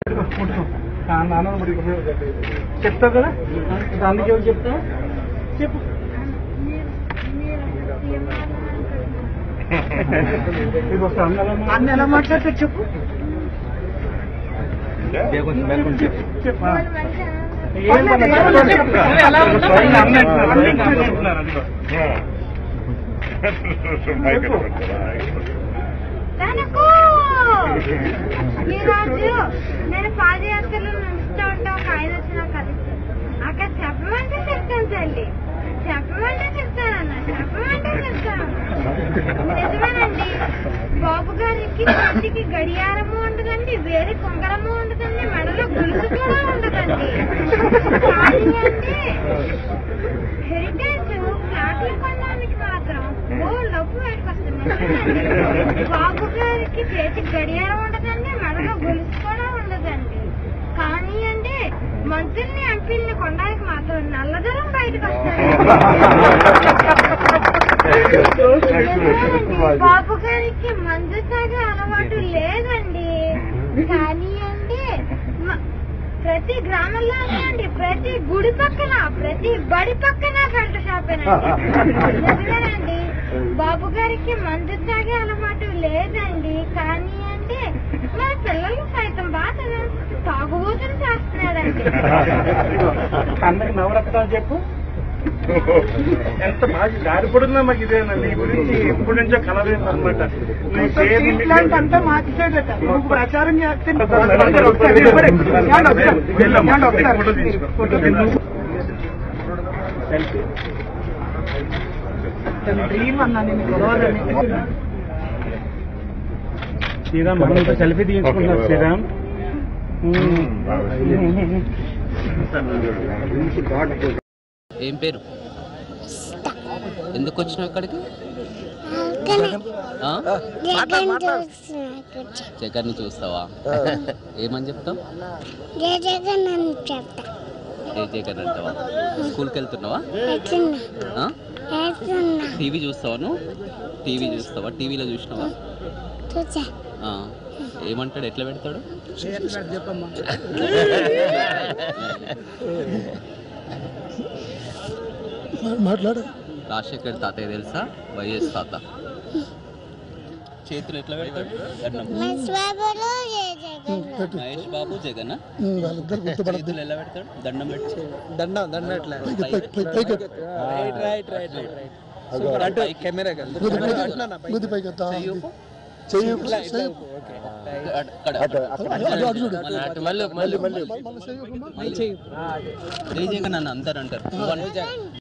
ముట్టుకో నాన్న ముట్టుకో చెప్తావు కదా అందుకే ఎవరు చెప్తావు చెప్పు ఇది వస్తా అన్న ఎలా మాట్లాడతారు చెప్పు చెప్పు ఆ. ఏం పర్లేదు, చెప్పు. ఎలా ఉన్నా పర్లేదు, అన్న అంటున్నారు, అన్న ఇంకా చెప్తున్నారు, అదిగో. తనకు ఈరోజు నేను పాదయాత్రలో నడుస్తూ ఉంటా ఒక ఆయన వచ్చి నాకు కలిసి అక్కడ చెప్పమంటే చెప్తాను తల్లి చెప్పమంటే చెప్తానన్న చెప్పమంటే చెప్తాను నిజమేనండి బాబు గారికి చేతికి గడియారము ఉండదండి వేరే కొంగరము ఉండదండి మెడలో గులుసు కూడా ఉండదండి కానీ అంటే హెరిటేజ్ ఫ్లాట్లు కొనడానికి మాత్రం ఓ డబ్బు వేడుకొస్తుంది బాబు గారికి చేతికి గడియారం ఉండదండి మెడలో గొలుసు కూడా ఉండదండి కానీ అంటే మంత్రుల్ని ఎంపీల్ని కొనడానికి మాత్రం నల్లదనం బయటకు వస్తుంది బాబు గారికి మందు తాగే అలవాటు లేదండి కానీ అంటే మ- ప్రతి గ్రామంలోనే అండి ప్రతి గుడి పక్కన ప్రతి బడి పక్కన బెల్ట్ షాపేనండి బాబు గారికి మందు తాగే అలవాటు లేదండి కానీ అంటే మన పిల్లలు సైతం బాగా తాగుబోతులు చేస్తున్నాడండి అందరికి నవరత్నాలు చెప్పు ఎంత బాగా దారిపడున్నా మాకు ఇదేనా నీ గురించి ఎప్పటి నుంచో కలలేదు అనమాట నీ పేరు ఇట్లాంటి అంతా మార్చేదట నువ్వు ప్రచారం చేస్తే నీకు డ్రీమ్ అన్నా నేను గొడవలని శ్రీరామ్ మనతో సెల్ఫీ తీసుకున్నారు శ్రీరామ్ ఏం పేరు ఎందుకు వచ్చినావు ఇక్కడికి ఆ? జగన్ని చూస్తావా ఏమని చెప్తావు జగన్ అని చెప్తా ఏ జగన్ అంటావా స్కూల్కి వెళ్తున్నావా ఆ? టీవీ చూస్తావా నువ్వు టీవీ చూస్తావా టీవీలో చూసినావా చూసా ఆ. ఏమంటాడు ఎట్లా పెడతాడు మాట్లాడు రాజశేఖర్ తాతయ్య తెలుసా వైఎస్ తాత చేతులు ఎట్లా పెడతాడు దండం మహేష్ బాబు జగన్ వాళ్ళిద్దరు గుర్తుపడద్దు చేతులు ఎలా పెడతాడు దండం పెట్టి దండం దండం ఎట్లా పైకి రైట్ రైట్ రైట్ రైట్ అటు కెమెరా గుద్ది పైకి ఎత్తా. చెయ్యి ఊపు. చెయ్యి అక్కడ అటు అటు చూడు మళ్ళీ మళ్ళీ మళ్ళీ చెయ్యి జై జగన్ అని అందరు అంటారు నువ్వు అను.